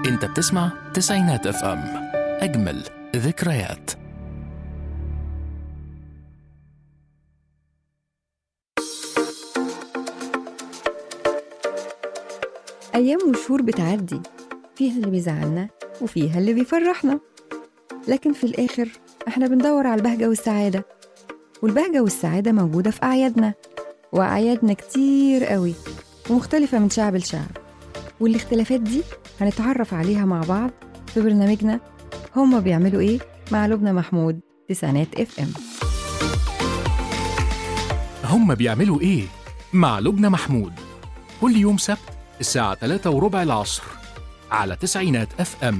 انت بتسمع تسعينات اف ام اجمل ذكريات أيام وشهور بتعدي فيها اللي بيزعلنا وفيها اللي بيفرحنا لكن في الآخر إحنا بندور على البهجة والسعادة والبهجة والسعادة موجودة في أعيادنا وأعيادنا كتير قوي ومختلفة من شعب لشعب والاختلافات دي هنتعرف عليها مع بعض في برنامجنا هما بيعملوا إيه مع لبنى محمود تسعينات اف ام هم بيعملوا ايه مع لبنى محمود كل يوم سبت الساعة 3 وربع العصر على تسعينات اف ام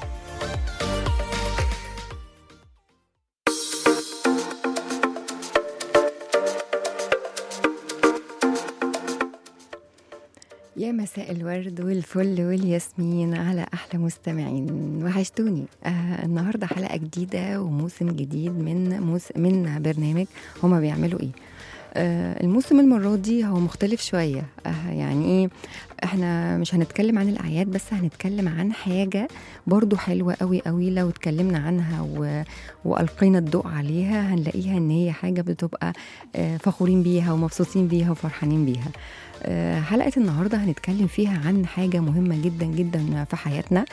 يا مساء الورد والفل والياسمين على احلى مستمعين وحشتوني آه النهارده حلقه جديده وموسم جديد من موس من برنامج هما بيعملوا ايه آه الموسم المره دي هو مختلف شويه آه يعني ايه احنا مش هنتكلم عن الاعياد بس هنتكلم عن حاجه برضو حلوه قوي قوي لو اتكلمنا عنها و... والقينا الضوء عليها هنلاقيها ان هي حاجه بتبقى آه فخورين بيها ومبسوطين بيها وفرحانين بيها آه، حلقة النهاردة هنتكلم فيها عن حاجة مهمة جدا جدا في حياتنا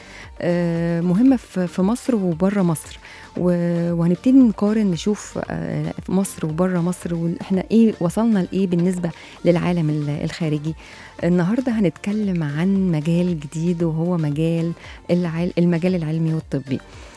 آه، مهمة في في مصر وبره مصر و- وهنبتدي نقارن نشوف آه، في مصر وبره مصر واحنا ايه وصلنا لايه بالنسبة للعالم ال- الخارجي النهاردة هنتكلم عن مجال جديد وهو مجال العل- المجال العلمي والطبي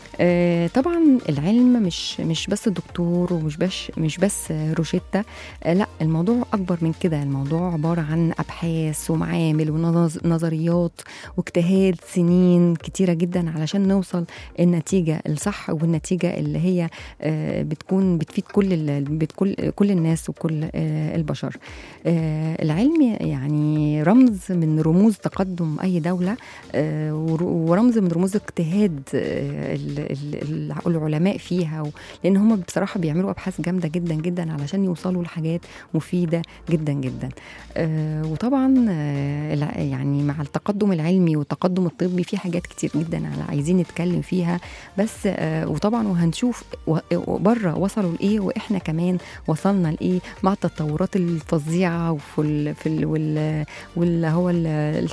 آه، طبعا العلم مش مش بس دكتور ومش بس مش بس روشتة آه، لا الموضوع اكبر من كده الموضوع عباره عن ابحاث ومعامل ونظريات واجتهاد سنين كتيره جدا علشان نوصل النتيجه الصح والنتيجه اللي هي آه، بتكون بتفيد كل ال- بتكل كل الناس وكل آه، البشر آه، العلم يعني رمز من رموز تقدم اي دوله آه، ور- ورمز من رموز اجتهاد آه، ال- ال- ال- العلماء فيها و- لان هم بصراحه بيعملوا ابحاث جامده جدا جدا علشان يوصلوا لحاجات مفيده جدا جدا آه، وطبعا آه، الع- يعني مع التقدم العلمي والتقدم الطبي في حاجات كتير جدا على عايزين نتكلم فيها بس آه، وطبعا وهنشوف و- بره وصلوا لايه واحنا كمان وصلنا لايه مع التطورات الفظيعه وفي ال في ال وال واللي هو ال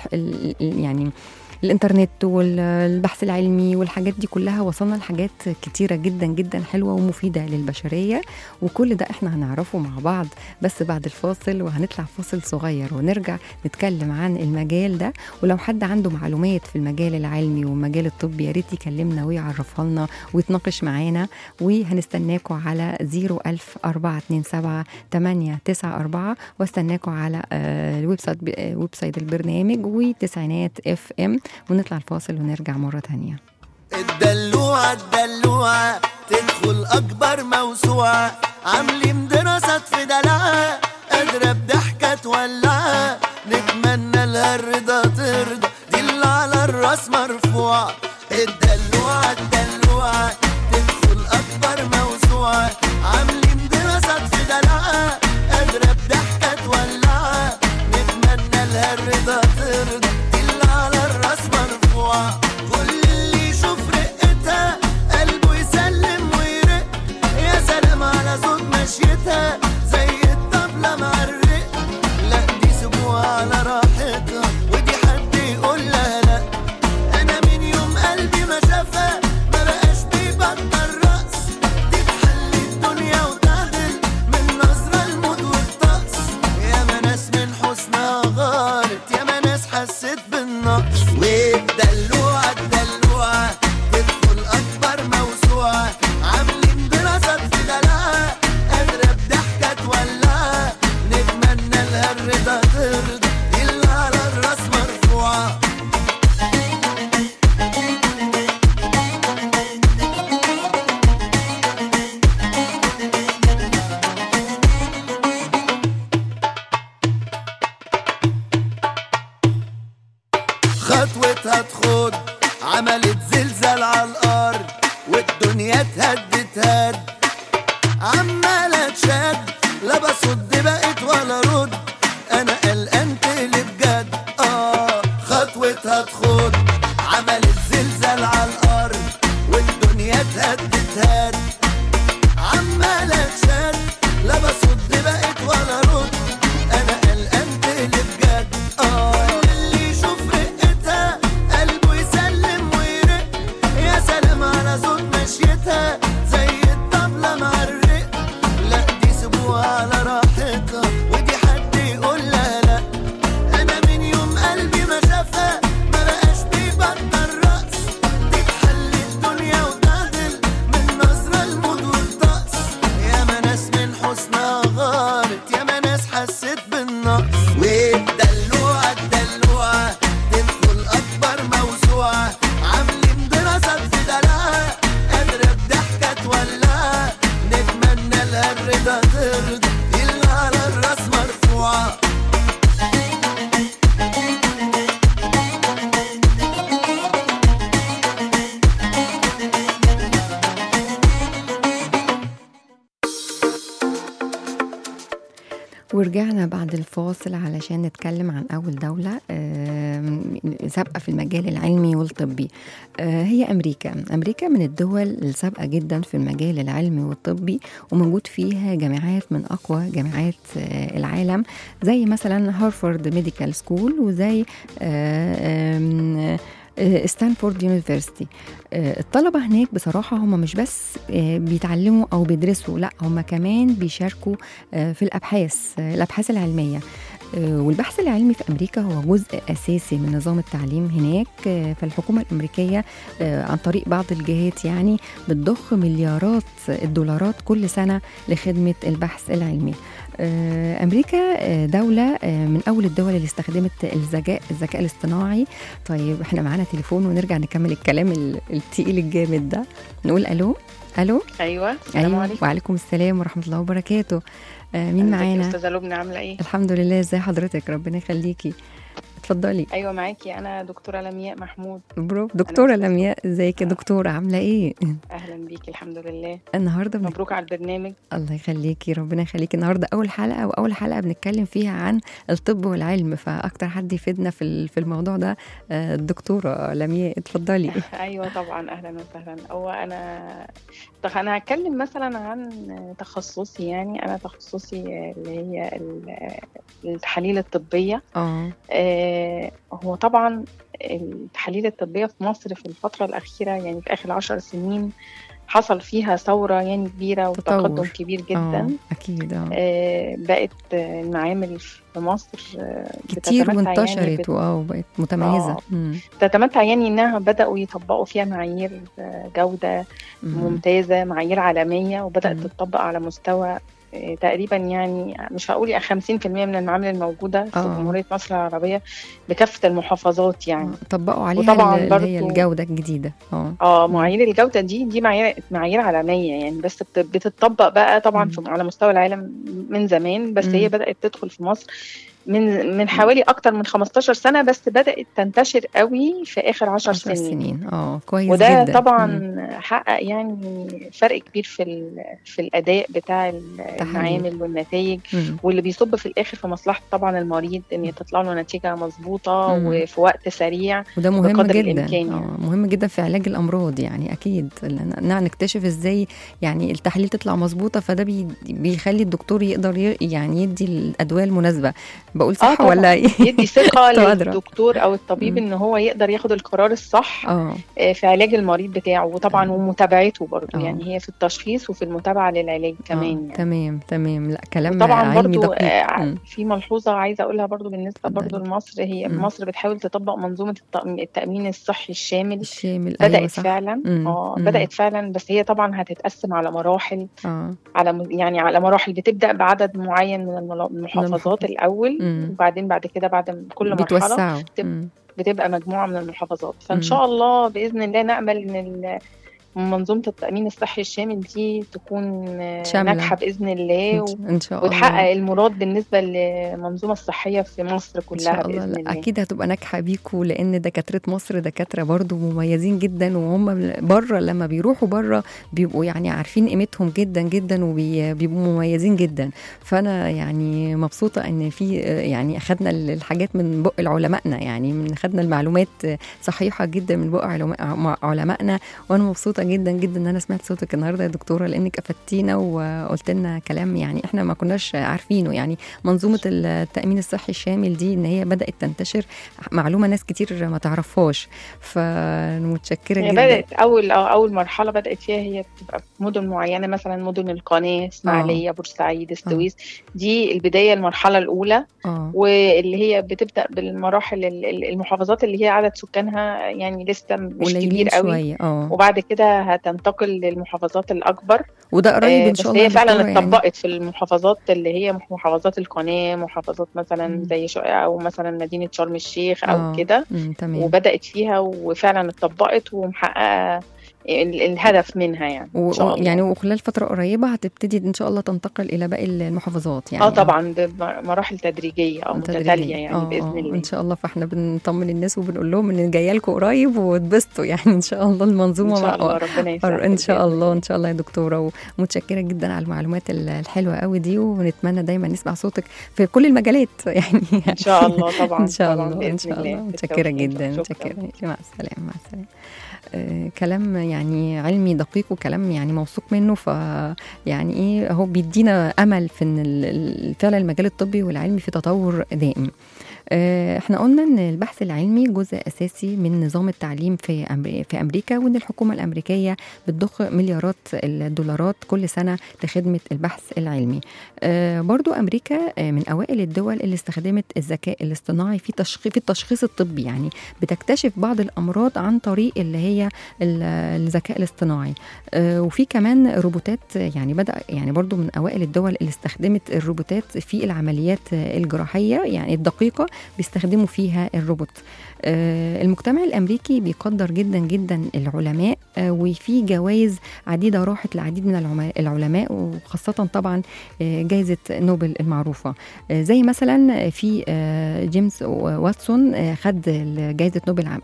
ال ال يعني الانترنت والبحث العلمي والحاجات دي كلها وصلنا لحاجات كتيره جدا جدا حلوه ومفيده للبشريه وكل ده احنا هنعرفه مع بعض بس بعد الفاصل وهنطلع فاصل صغير ونرجع نتكلم عن المجال ده ولو حد عنده معلومات في المجال العلمي والمجال الطبي يا ريت يكلمنا ويعرفها لنا ويتناقش معانا وهنستناكم على 00427 894 واستناكم على آه، الويب سايت آه، ويب سايت البرنامج وتسعينات اف ام ونطلع الفاصل ونرجع مره تانية الدلوعة الدلوعة تدخل أكبر موسوعة عاملين دراسات في دلعها قادرة بضحكة تولعها نتمنى لها الرضا ترضى دي اللي على الراس مرفوعة الدلوعة الدلوعة تدخل أكبر موسوعة عاملين دراسات في دلعها قادرة بضحكة تولعها نتمنى لها الرضا ترضى دي اللي على الراس مرفوعة كل اللي يشوف رقتها قلبه يسلم ويرق يا سلام على صوت مشيتها زي الطبلة مع الرق لا دي سيبوها على راحتها ودي حد يقول لها لا انا من يوم قلبي ما شافها ما بقاش بيبطل رقص دي تحل الدنيا وتعدل من نظرة الموت والطقس يا ما ناس من حسنها غارت يا ما ناس حست بالنقص والدلوعة الدلوعة تدخل أكبر موسوعة عاملين دراسات في دلعها قادرة بضحكة تولعها نتمنى لها الرضا ترضى اللي على الراس مرفوعة خطوتها تخوض عملت زلزال على الارض والدنيا اتهدت هد عمالة تشد لا بصد بقت ولا رد انا قلقان تقلب جد اه خطوتها تخوض عملت ورجعنا بعد الفاصل علشان نتكلم عن أول دولة آم، سابقة في المجال العلمي والطبي آه، هي أمريكا أمريكا من الدول السابقة جدا في المجال العلمي والطبي وموجود فيها جامعات من أقوى جامعات آه، العالم زي مثلا هارفارد ميديكال سكول وزي آه، آم، آه، ستانفورد يونيفرسيتي آه، الطلبة هناك بصراحة هم مش بس آه، بيتعلموا أو بيدرسوا لا هم كمان بيشاركوا آه، في الأبحاث آه، الأبحاث العلمية آه، والبحث العلمي في أمريكا هو جزء أساسي من نظام التعليم هناك آه، فالحكومة الأمريكية آه، عن طريق بعض الجهات يعني بتضخ مليارات الدولارات كل سنة لخدمة البحث العلمي آه، أمريكا آه، دولة آه، من أول الدول اللي استخدمت الذكاء الذكاء الاصطناعي طيب احنا معانا تليفون ونرجع نكمل الكلام ال- التقيل الجامد ده نقول ألو ألو ايوه السلام أيوة عليكم وعليكم السلام ورحمة الله وبركاته آه، مين ازيك يا معانا استاذه لبنى عامله ايه الحمد لله ازي حضرتك ربنا يخليكي اتفضلي ايوه معاكي انا دكتوره لمياء محمود برافو دكتورة وسهلا. لمياء ازيك يا دكتورة عاملة ايه اهلا بيكي الحمد لله النهارده بنك... مبروك على البرنامج الله يخليكي ربنا يخليكي النهارده اول حلقة واول حلقة بنتكلم فيها عن الطب والعلم فاكتر حد يفيدنا في ال- في الموضوع ده آه، الدكتورة لمياء اتفضلي ايوه طبعا اهلا وسهلا هو انا طب انا هتكلم مثلا عن تخصصي يعني انا تخصصي اللي هي ال- التحاليل الطبيه اه آه، هو طبعا التحاليل الطبيه في مصر في الفتره الاخيره يعني في اخر عشر سنين حصل فيها ثوره يعني كبيره وتقدم تطور. كبير اه جدا اكيد اه آه، بقت آه، المعامل في مصر آه، كتير بتتمتع يعني وانتشرت بت- واه وبقت متميزة آه. مم. بتتمتع يعني انها بدأوا يطبقوا فيها معايير آه، جودة مم. ممتازة معايير عالمية وبدأت مم. تطبق على مستوى آه، تقريبا يعني مش هقول 50% من المعامل الموجودة في آه. جمهورية مصر العربية بكافة المحافظات يعني آه، طبقوا عليها وطبعاً ال- اللي هي برضو- الجودة الجديدة اه اه معايير الجودة دي دي معايير معايير عالمية يعني بس بت- بتطبق بقى طبعا مم. في على مستوى العالم من زمان بس مم. هي بدأت تدخل في مصر من من حوالي اكتر من 15 سنة بس بدأت تنتشر قوي في آخر 10 عشر سنين سنين اه كويس وده جدا طبعا مم. حقق يعني فرق كبير في ال- في الاداء بتاع المعامل والنتائج مم. واللي بيصب في الاخر في مصلحه طبعا المريض ان تطلع له نتيجه مظبوطه مم. وفي وقت سريع وده مهم بقدر جدا الإمكان يعني. اه مهم جدا في علاج الامراض يعني اكيد لأن- نع- نكتشف ازاي يعني التحاليل تطلع مظبوطه فده بي بيخلي الدكتور يقدر ي- يعني يدي الادويه المناسبه بقول صح طبعاً. ولا ايه يدي ثقه تقدر. للدكتور او الطبيب مم. ان هو يقدر ياخد القرار الصح اه آه، في علاج المريض بتاعه وطبعا تمام. ومتابعته برضه آه. يعني هي في التشخيص وفي المتابعه للعلاج كمان آه. يعني. تمام تمام لا كلام طبعا علمي برضو دقيق آه، مم. في ملحوظه عايزه اقولها برضو بالنسبه اتفضلي. برضو لمصر هي مم. مصر بتحاول تطبق منظومه التأم- التامين الصحي الشامل الشامل بدات ايوه صح فعلا مم. اه مم. بدات فعلا بس هي طبعا هتتقسم على مراحل اه على م- يعني على مراحل بتبدا بعدد معين من الملا- المحافظات المحافظات. الاول مم. وبعدين بعد كده بعد كل مرحله بيتوسعوا بتبقى- مم. بتبقى مجموعه من المحافظات مم. فان شاء الله باذن الله نامل ان ال- منظومه التامين الصحي الشامل دي تكون آه، شاملة. ناجحه باذن الله و... ان شاء الله وتحقق المراد بالنسبه للمنظومه الصحيه في مصر ان كلها شاء الله باذن لا الله اكيد هتبقى ناجحه بيكوا لان دكاتره مصر دكاتره برضو مميزين جدا وهم بره لما بيروحوا بره بيبقوا يعني عارفين قيمتهم جدا جدا وبيبقوا مميزين جدا فانا يعني مبسوطه ان في يعني اخدنا الحاجات من بق علمائنا يعني من خدنا المعلومات صحيحه جدا من بق علماء- علمائنا وانا مبسوطه جدا جدا ان انا سمعت صوتك النهارده يا دكتوره لانك افدتينا وقلت لنا كلام يعني احنا ما كناش عارفينه يعني منظومه التامين الصحي الشامل دي ان هي بدات تنتشر معلومه ناس كتير ما تعرفهاش فمتشكره هي جدا بدات اول آه، اول مرحله بدات فيها هي بتبقى في مدن معينه مثلا مدن القناه اسماعيليه بورسعيد السويس دي البدايه المرحله الاولى اه واللي هي بتبدا بالمراحل ال- ال- المحافظات اللي هي عدد سكانها يعني لسه مش قليلين كبير قوي شويه اه وبعد كده هتنتقل للمحافظات الاكبر وده قريب آه، ان شاء بس الله هي يا فعلا دكتورة يعني. اتطبقت في المحافظات اللي هي محافظات القناه محافظات مثلا مم. زي شو او مثلا مدينه شرم الشيخ او آه. كده مم، تمام وبدات فيها وفعلا اتطبقت ومحققه ال- الهدف منها يعني ان شاء و- الله يعني وخلال فتره قريبه هتبتدي ان شاء الله تنتقل الى باقي المحافظات يعني اه طبعا ده مر- مراحل تدريجيه او تدريجية. متتاليه يعني آه، باذن آه، الله ان شاء الله فاحنا بنطمن الناس وبنقول لهم ان جايه لكم قريب وتبسطوا يعني ان شاء الله المنظومه ان شاء الله مع- ربنا يسهل ان شاء بإذن الله ان شاء الله يا دكتوره ومتشكره جدا على المعلومات ال- الحلوه قوي دي ونتمنى دايما نسمع صوتك في كل المجالات يعني ان شاء الله طبعا ان شاء طبعاً الله بإذن ان شاء الله الله. متشكره بالتوفيق. جدا شكراً. متشكره مع السلامه مع السلامه آه، كلام يعني علمي دقيق وكلام يعني موثوق منه ف يعني ايه هو بيدينا امل في ان ال- ال- فعلا المجال الطبي والعلمي في تطور دائم آه، احنا قلنا ان البحث العلمي جزء اساسي من نظام التعليم في أمري- في امريكا وان الحكومه الامريكيه بتضخ مليارات الدولارات كل سنه لخدمه البحث العلمي آه، برضو امريكا آه، من اوائل الدول اللي استخدمت الذكاء الاصطناعي في تشخيص في التشخيص الطبي يعني بتكتشف بعض الامراض عن طريق اللي هي ال- الذكاء الاصطناعي آه، وفي كمان روبوتات آه، يعني بدا يعني برضو من اوائل الدول اللي استخدمت الروبوتات في العمليات آه، الجراحيه يعني الدقيقه بيستخدموا فيها الروبوت آه، المجتمع الامريكي بيقدر جدا جدا العلماء آه، وفي جوائز عديده راحت لعديد من العما- العلماء وخاصه طبعا آه، جائزه نوبل المعروفه آه، زي مثلا في آه، جيمس واتسون آه، خد جائزه نوبل عام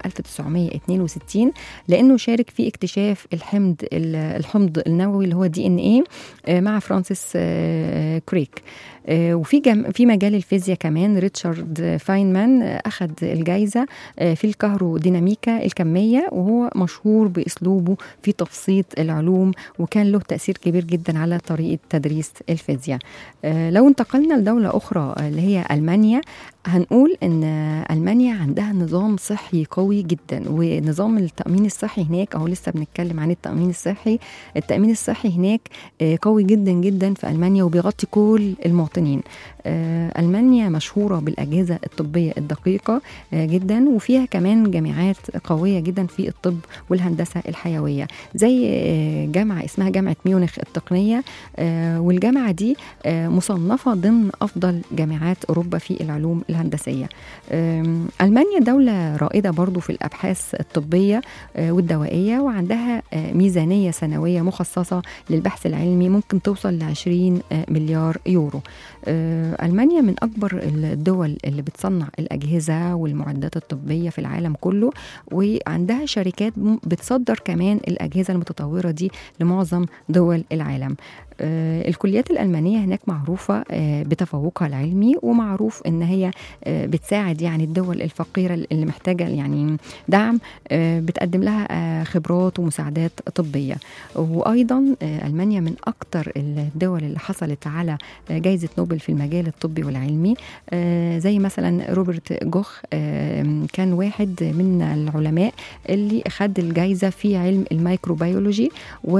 1962 لانه شارك في اكتشاف الحمض الحمض النووي اللي هو دي ان ايه مع فرانسيس آه، كريك آه، وفي جم... في مجال الفيزياء كمان ريتشارد فاينمان آه، اخذ الجائزه آه، في الكهروديناميكا الكميه وهو مشهور باسلوبه في تبسيط العلوم وكان له تاثير كبير جدا على طريقه تدريس الفيزياء آه، لو انتقلنا لدوله اخرى آه، اللي هي المانيا هنقول ان المانيا عندها نظام صحي قوي جدا ونظام التامين الصحي هناك اهو لسه بنتكلم عن التامين الصحي التامين الصحي هناك آه، قوي جدا جدا في المانيا وبيغطي كل المواطنين آه، المانيا مشهوره بالاجهزه الطبيه الدقيقه آه، جدا وفيها كمان جامعات قويه جدا في الطب والهندسه الحيويه زي آه، جامعه اسمها جامعه ميونخ التقنيه آه، والجامعه دي آه، مصنفه ضمن افضل جامعات اوروبا في العلوم الهندسيه آم، المانيا دوله رائده برضو في الابحاث الطبيه آه، والدوائيه وعندها آه، ميزانيه سنويه مخصصه للبحث العلمي ممكن توصل ل 20 آه، مليار يورو آه، المانيا من اكبر الدول اللي بتصنع الاجهزه والمعدات الطبيه في العالم كله وعندها شركات م- بتصدر كمان الاجهزه المتطوره دي لمعظم دول العالم آه، الكليات الألمانية هناك معروفة آه، بتفوقها العلمي ومعروف إن هي آه، بتساعد يعني الدول الفقيرة اللي محتاجة يعني دعم آه، بتقدم لها آه، خبرات ومساعدات طبية وأيضا آه، ألمانيا من أكتر الدول اللي حصلت على آه، جائزة نوبل في المجال الطبي والعلمي آه، زي مثلا روبرت جوخ آه، كان واحد من العلماء اللي خد الجائزة في علم الميكروبيولوجي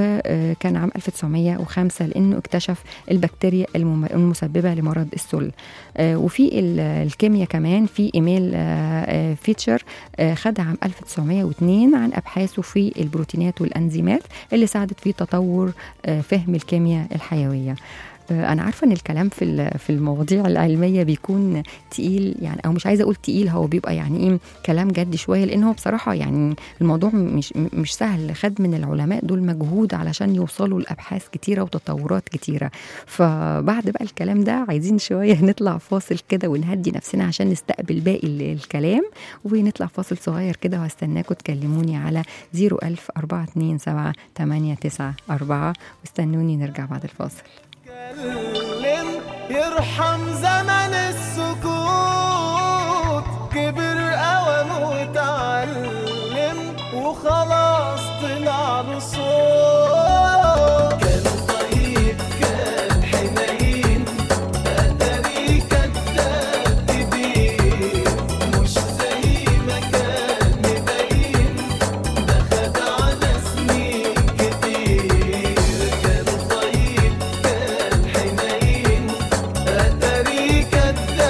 وكان عام 1905 لانه اكتشف البكتيريا المم- المسببه لمرض السل آه، وفي ال- الكيمياء كمان في ايميل آه، آه، فيتشر آه، خد عام 1902 عن ابحاثه في البروتينات والانزيمات اللي ساعدت في تطور آه، فهم الكيمياء الحيويه آه، انا عارفه ان الكلام في ال- في المواضيع العلميه بيكون تقيل يعني او مش عايزه اقول تقيل هو بيبقى يعني ايه كلام جد شويه لان هو بصراحه يعني الموضوع مش مش سهل خد من العلماء دول مجهود علشان يوصلوا لابحاث كتيره وتطورات كتيره فبعد بقى الكلام ده عايزين شويه نطلع فاصل كده ونهدي نفسنا عشان نستقبل باقي ال- الكلام ونطلع فاصل صغير كده وهستناكم تكلموني على 01000 427 894 واستنوني نرجع بعد الفاصل اتكلم يرحم زمن السكوت كبر قوم وتعلم وخلاص طلع له صوت كان طيب كان حنين اتاري كداب كبير مش زي ما كان مبين ده خد على سنين كتير كان طيب كان حنين اتاري كداب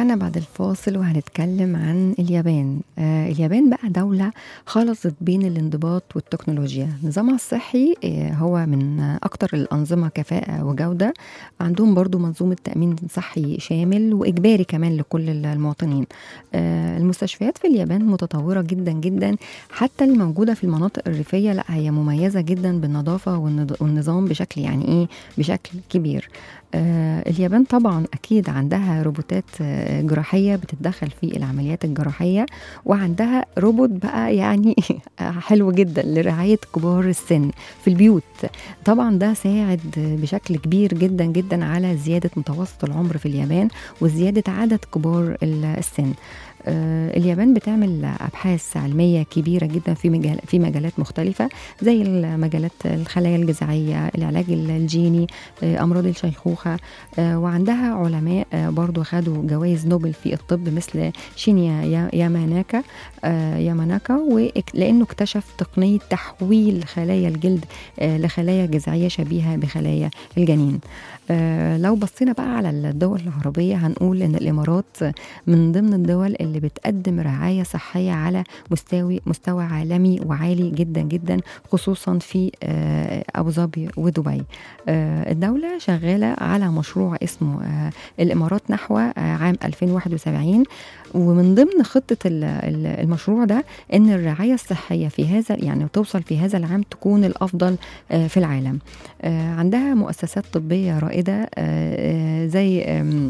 ورجعنا بعد الفاصل وهنتكلم عن اليابان آه اليابان بقى دولة خلطت بين الانضباط والتكنولوجيا نظامها الصحي آه هو من أكتر الأنظمة كفاءة وجودة عندهم برضو منظومة تأمين صحي شامل وإجباري كمان لكل المواطنين آه المستشفيات في اليابان متطورة جدا جدا حتى الموجودة في المناطق الريفية لا هي مميزة جدا بالنظافة والنض- والنظام بشكل يعني إيه بشكل كبير آه، اليابان طبعا اكيد عندها روبوتات آه، جراحيه بتتدخل في العمليات الجراحيه وعندها روبوت بقى يعني حلو جدا لرعايه كبار السن في البيوت طبعا ده ساعد بشكل كبير جدا جدا على زياده متوسط العمر في اليابان وزياده عدد كبار السن آه، اليابان بتعمل ابحاث علميه كبيره جدا في مجال في مجالات مختلفه زي المجالات الخلايا الجذعيه العلاج الجيني آه، امراض الشيخوخه آه، وعندها علماء آه، برضو خدوا جوائز نوبل في الطب مثل شينيا يا- ياماناكا آه، ياماناكا وإك- لانه اكتشف تقنيه تحويل خلايا الجلد آه، لخلايا جذعيه شبيهه بخلايا الجنين آه، لو بصينا بقى على الدول العربيه هنقول ان الامارات من ضمن الدول اللي بتقدم رعايه صحيه على مستوى مستوى عالمي وعالي جدا جدا خصوصا في آه، ابو ظبي ودبي آه، الدوله شغاله على مشروع اسمه آه، الامارات نحو آه، عام 2071 ومن ضمن خطه ال- ال- المشروع ده ان الرعايه الصحيه في هذا يعني توصل في هذا العام تكون الافضل آه، في العالم آه، عندها مؤسسات طبيه رائده آه، آه، زي آم،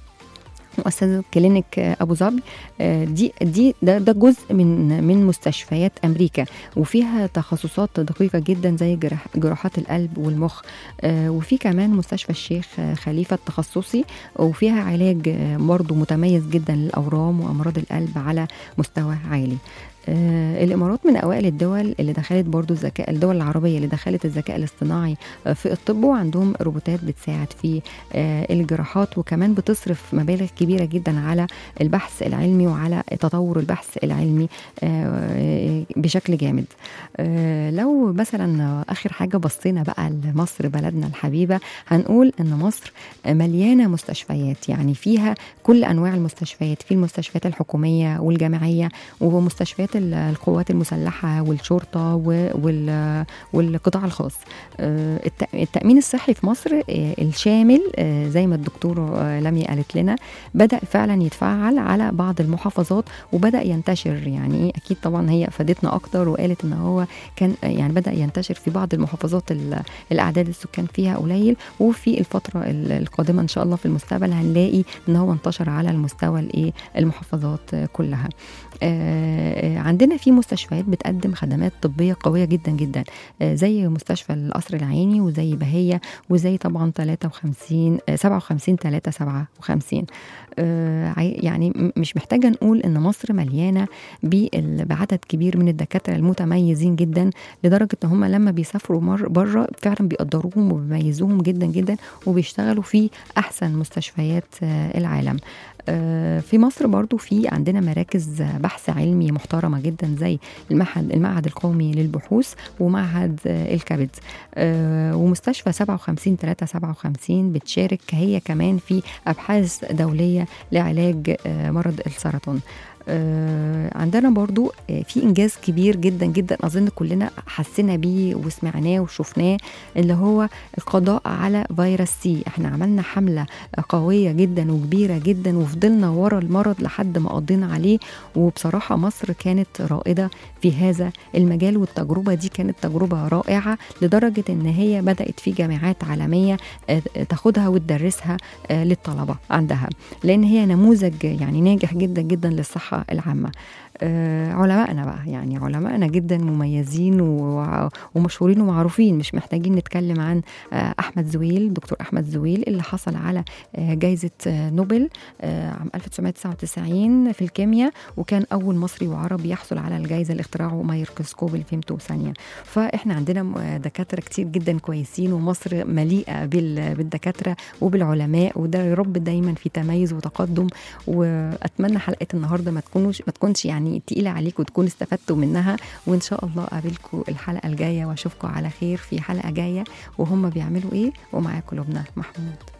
مؤسسة كلينيك آه، أبو ظبي آه، دي دي ده, ده جزء من من مستشفيات أمريكا وفيها تخصصات دقيقة جدا زي جراح جراحات القلب والمخ آه، وفي كمان مستشفى الشيخ آه، خليفة التخصصي وفيها علاج آه، برضه متميز جدا للأورام وأمراض القلب على مستوى عالي آه، الامارات من اوائل الدول اللي دخلت برضو الذكاء الدول العربيه اللي دخلت الذكاء الاصطناعي آه، في الطب وعندهم روبوتات بتساعد في آه، الجراحات وكمان بتصرف مبالغ كبيره جدا على البحث العلمي وعلى تطور البحث العلمي آه، بشكل جامد آه، لو مثلا اخر حاجه بصينا بقى لمصر بلدنا الحبيبه هنقول ان مصر مليانه مستشفيات يعني فيها كل انواع المستشفيات في المستشفيات الحكوميه والجامعيه ومستشفيات ال- القوات المسلحه والشرطه و- وال- والقطاع الخاص آه، الت- التامين الصحي في مصر آه، الشامل آه، زي ما الدكتور آه، لمي قالت لنا بدا فعلا يتفعل على بعض المحافظات وبدا ينتشر يعني إيه، اكيد طبعا هي افادتنا اكتر وقالت ان هو كان يعني بدا ينتشر في بعض المحافظات ال- الاعداد السكان فيها قليل وفي الفتره ال- القادمه ان شاء الله في المستقبل هنلاقي ان هو انتشر على المستوى الايه المحافظات آه، كلها آه، آه، عندنا في مستشفيات بتقدم خدمات طبيه قويه جدا جدا آه، زي مستشفى القصر العيني وزي بهيه وزي طبعا 53 آه، 57 3 57 آه، عي- يعني م- مش محتاجه نقول ان مصر مليانه بال- بعدد كبير من الدكاتره المتميزين جدا لدرجه ان هم لما بيسافروا مر بره فعلا بيقدروهم وبيميزوهم جدا جدا وبيشتغلوا في احسن مستشفيات آه، العالم آه، في مصر برضو في عندنا مراكز بحث علمي محترمة جدا زي المعهد المعهد القومي للبحوث ومعهد آه، الكبد آه، ومستشفى 57 357 بتشارك هي كمان في أبحاث دولية لعلاج آه، مرض السرطان آه، عندنا برضو آه، في انجاز كبير جدا جدا اظن كلنا حسينا بيه وسمعناه وشفناه اللي هو القضاء على فيروس سي احنا عملنا حمله قويه جدا وكبيره جدا وفضلنا ورا المرض لحد ما قضينا عليه وبصراحه مصر كانت رائده في هذا المجال والتجربه دي كانت تجربه رائعه لدرجه ان هي بدات في جامعات عالميه آه، تاخدها وتدرسها آه، للطلبه عندها لان هي نموذج يعني ناجح جدا جدا للصحه العامه آه، علمائنا بقى يعني علمائنا جدا مميزين و- ومشهورين ومعروفين مش محتاجين نتكلم عن آه، احمد زويل دكتور احمد زويل اللي حصل على آه، جائزه آه، نوبل آه، عام 1999 في الكيمياء وكان اول مصري وعربي يحصل على الجائزه لاختراعه مايكروسكوب الفيمتو ثانيه فاحنا عندنا م- دكاتره كتير جدا كويسين ومصر مليئه بال- بالدكاتره وبالعلماء وده يا رب دايما في تميز وتقدم واتمنى حلقه النهارده ما تكونوش ما تكونش يعني تقيله عليكم وتكونوا استفدتوا منها وان شاء الله اقابلكم الحلقه الجايه واشوفكم على خير في حلقه جايه وهم بيعملوا ايه ومعاكم لبنى محمود